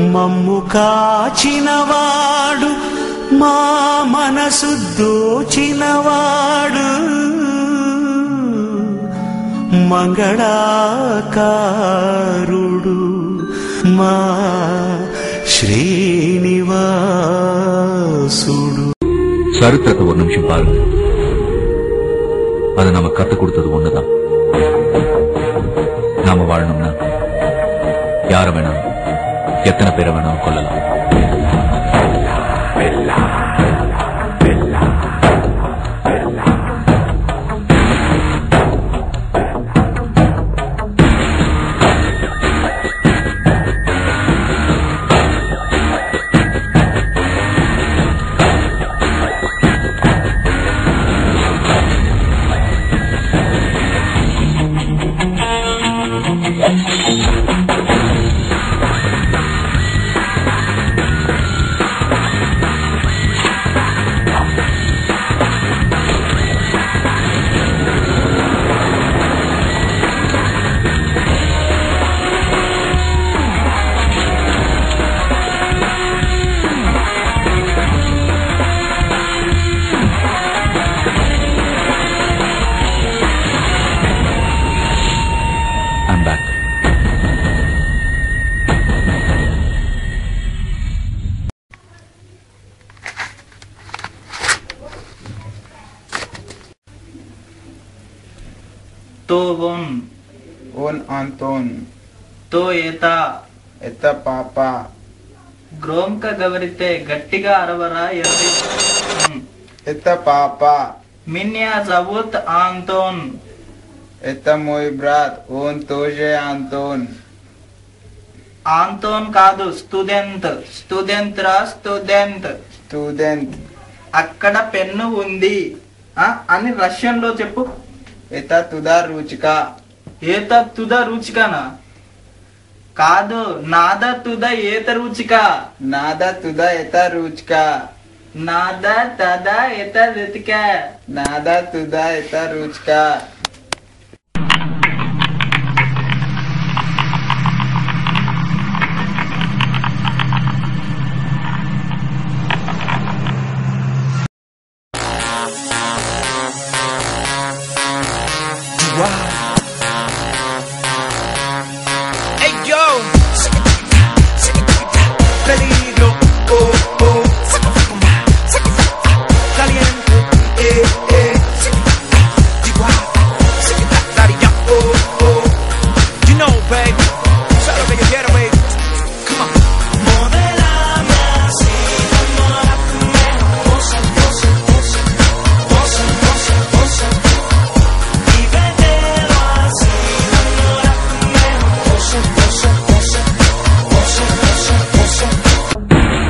మమ్ము కాచినవాడు మా మనసు దోచినవాడు మంగళాకారుడు మా శ్రీనివాసుడు சரித்திரத்தை ஒரு நிமிஷம் பாருங்க அது நம்ம கத்து கொடுத்தது ஒண்ணுதான் நாம வாழணும்னா யார வேணாலும் எத்தனை பேரை வேணாலும் கொல்லலாம் I'm back. Tobon, Un Anton, తో ఏత Eta Papa, గ్రోంక గవరితే గట్టిగా అరవరా ఎర్రి Eta Papa, మిన్యా జవుత్ ఆంతోన్ Eta Moi Brat, Un Toje Anton, Anton కాదు స్టూడెంట్ స్టూడెంట్ రా స్టూడెంట్ Student, అక్కడ పెన్ను ఉంది ఆ, అని రష్యన్ లో చెప్పు Eta Tuda Ruchka, ఏత తుద రుచికనా కాదు నాద తుద ఏత Ruchika Nada Tuda Eta Ruchka, నాద తద ఏత Ruchika Nada Tuda Eta Ruchka. peligro, oh, oh, caliente, eh, eh, Chihuahua, daddy, ya, oh, oh, you know, baby, sabes lo que yo quiero, baby, come on. Modelame así, enamórame, cosa, cosa, cosa, cosa, cosa, cosa, y vételo así, enamórame, cosa, cosa, cosa, cosa, cosa, cosa.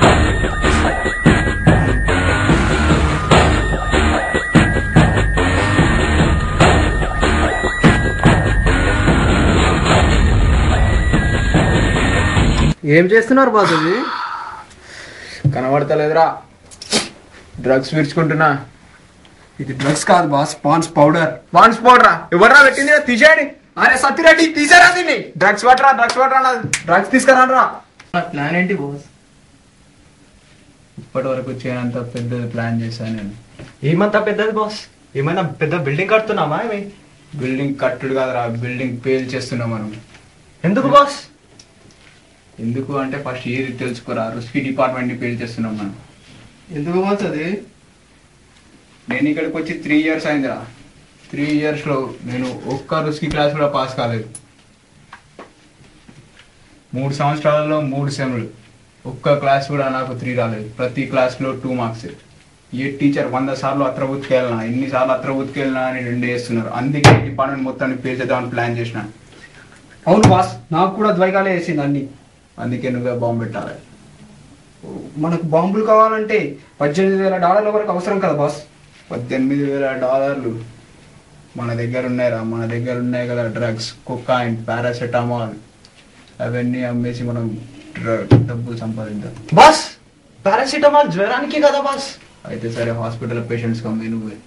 ఏం చేస్తున్నారు boss ఇది కనబడతలేదురా drugs విరుచుకుంటున్నా ఇది drugs కాదు boss Pond's powder Pond's పౌడరా ఎవర్రా పెట్టింది తీసేయండి అరే సత్యరెడ్డి తీసారా దీన్ని డ్రగ్స్ పట్టరా డ్రగ్స్ పట్టరా డ్రగ్స్ తీసుకురారా ప్లాన్ ఏంటి బాస్ ఇప్పటి వరకు చేయనంత పెద్దది ప్లాన్ చేశాను నేను ఏమంతా పెద్దది బాస్ ఏమైనా పెద్ద బిల్డింగ్ కడుతున్నామా ఏమి బిల్డింగ్ కట్టుడు కాదురా బిల్డింగ్ పేల్ చేస్తున్నాం మనం ఎందుకు బాస్ ఎందుకు అంటే ఫస్ట్ ఏది తెలుసుకోరా రుస్కి డిపార్ట్మెంట్ ని పేల్ చేస్తున్నాం మనం ఎందుకు బాస్ అది నేను ఇక్కడికి వచ్చి త్రీ ఇయర్స్ అయిందిరా త్రీ ఇయర్స్ లో నేను ఒక్క రుస్కి క్లాస్ కూడా పాస్ కాలేదు మూడు సంవత్సరాలలో మూడు సెమ్లు ఒక్క క్లాస్ కూడా నాకు త్రీ రాలేదు ప్రతి క్లాస్ లో టూ మార్క్స్ ఏ టీచర్ వంద సార్లు అత్ర ఉతికెళ్ళినా ఎన్ని సార్లు అత్ర ఉతికెళ్ళినా అని రెండు వేస్తున్నారు అందుకే డిపార్ట్మెంట్ మొత్తాన్ని పేల్ చేద్దామని ప్లాన్ చేసిన అవును బాస్ నాకు కూడా ద్వైగాలే వేసింది అన్ని అందుకే నువ్వే బాంబు పెట్టాలి మనకు బాంబులు కావాలంటే పద్దెనిమిది వేల డాలర్ల వరకు అవసరం కదా బాస్ పద్దెనిమిది వేల డాలర్లు మన దగ్గర ఉన్నాయిరా మన దగ్గర ఉన్నాయి కదా డ్రగ్స్ కొకాయిన్ పారాసెటమాల్ అవన్నీ అమ్మేసి మనం డ్ర- డబ్బులు సంపాదిద్దాం బాస్ పారాసిటమాల్ జ్వరానికి కదా బాస్ అయితే సరే హాస్పిటల్ పేషెంట్స్ కమ్మి నువ్వే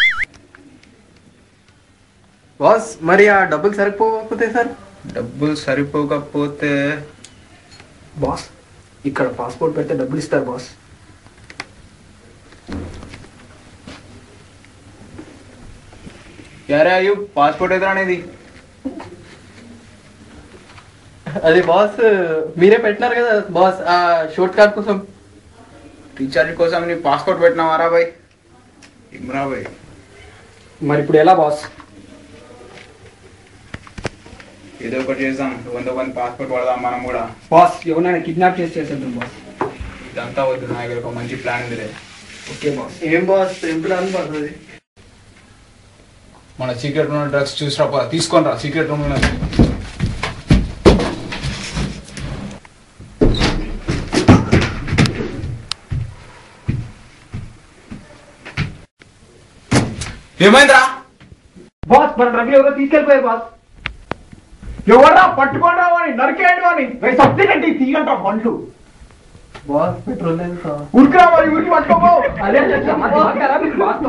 బాస్ మరి ఆ డబ్బులు సరిపోకపోతే సార్ డబ్బులు సరిపోకపోతే బాస్ ఇక్కడ పాస్పోర్ట్ పెడితే డబ్బులు ఇస్తారు బాస్ యారే అయ్యూ పాస్పోర్ట్ ఎదురు అనేది అది బాస్ మీరే పెట్టినారు కదా బాస్ ఆ షార్ట్ కట్ కోసం టీచర్ కోసం నీ పాస్పోర్ట్ పెట్టినావారా బాయ్ ఇమ్రా బాయ్ మరి ఇప్పుడు ఎలా బాస్ ఏదో ఒకటి చేద్దాం వంద మంది పాస్పోర్ట్ పడదాం మనం కూడా బాస్ ఎవరైనా కిడ్నాప్ చేసి చేసేద్దాం బాస్ ఇదంతా వద్దు నా దగ్గర ఒక మంచి ప్లాన్ ఉంది ఓకే బాస్ ఏం బాస్ ఏం ప్లాన్ బాస్ అది మన సీక్రెట్ రూమ్ డ్రగ్స్ చూసిరా పోరా తీసుకొని రా సీక్రెట్ రూమ్ ఏమైందిరా బాస్ మన రవి ఎవరో తీసుకెళ్ళిపోయారు బాస్ ఎవర్రా పట్టుకోండి రావని నరికేయండి అని సబ్సిడీ తీయండి పండ్లు బాస్ పెట్రోల్ లేదు సార్ ఉరికిరా మరి ఉరికి పట్టుకోబో అదే బాస్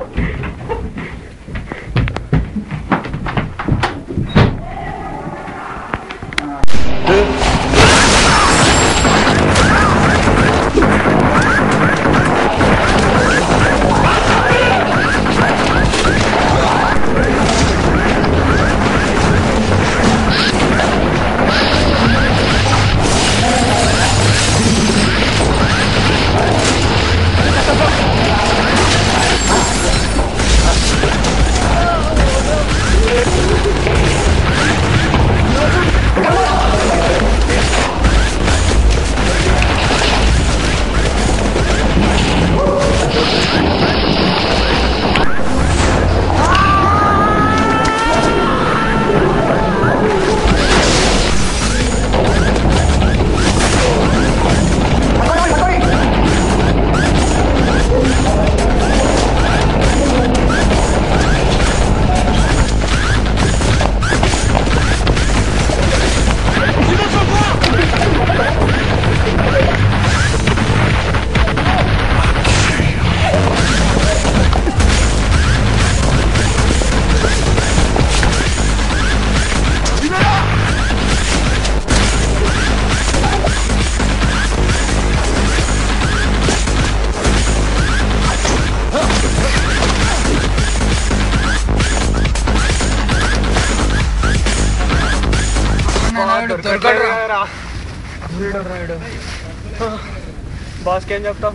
బాస్కి ఏం చెప్తాం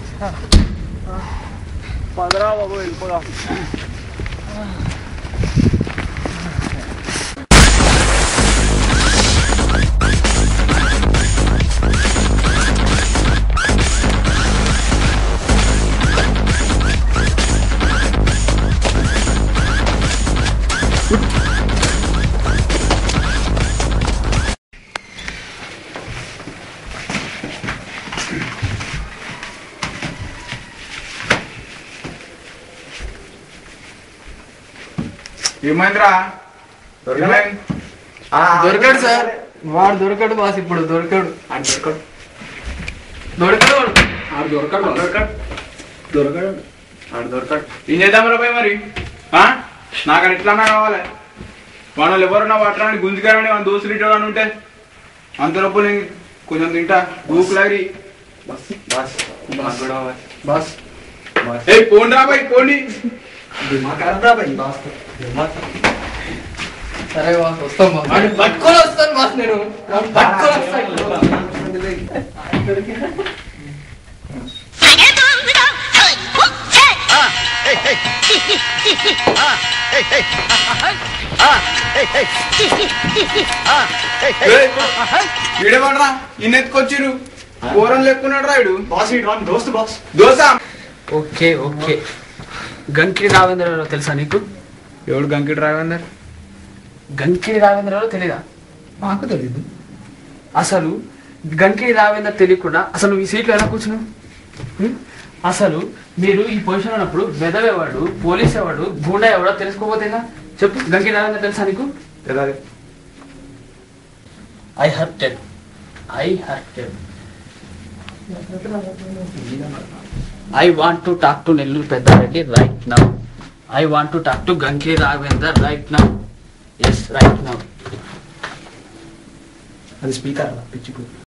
పదరా బాబు వెళ్ళిపోదాం ఏమైందిరా ఏమైంది? దొరికాడు సార్ వాడు దొరికాడు బాస్ ఇప్పుడు దొరికాడు ఆడు దొరకడు దొరికాడు వాడు. ఆడు దొరకడు దొరకడు దొరకడు ఆడు దొరకడు ఏం చేద్దాం రా పోయి మరి ఆ? నాకు అది ఎట్లన్నా కావాలి వాళ్ళు ఎవరన్నా పట్టడానికి గుంజుకారని మన దోస్తులు ఇట్లా ఉంటే అంతలోపు నేను కొంచెం తింటా భూకులాగి బాస్ బాస్ బాస్ బాస్ ఏ పోండి రా పోయి పోండి దిమాగ్ అర్థా భయ్ బాస్ సరే బాస్ వస్తాం బాస్ వాడిని పట్టుకొని వస్తాను బాస్ నేను వాడిని పట్టుకొని వస్తాను ఈడేవాడ్రా ఇన్నెత్తుకొచ్చిరు కూరం లెక్కున్నాడు రా ఇడు బాస్ ఇటు వాని దోస్తు బాస్ దోశ ఓకే ఓకే గంకిడి రావేంద్రరావు తెలుసా నీకు ఎవడు గంకిడు రావేందర్ గంకిడి రావేంద్రరావు తెలీదా మాకు తెలియదు అసలు గంకిడి రావేంద్ర తెలియకుండా అసలు నువ్వు ఈ సీట్లో ఎలా కూర్చున్నావు హ్మ్? అసలు మీరు ఈ పొజిషన్ ఉన్నప్పుడు వెదవేవాడు పోలీస్ ఎవడు గూండా ఎవడో తెలుసుకోపోతేనా చెప్పు గంకిడి రావేంద్ర తెలుసా నీకు I hurted I hurted I want to talk to Nellore Peddareddy right now I want to talk to గంకి Raghavender right now yes right now అది స్పీకర్ పిచ్చిపోయి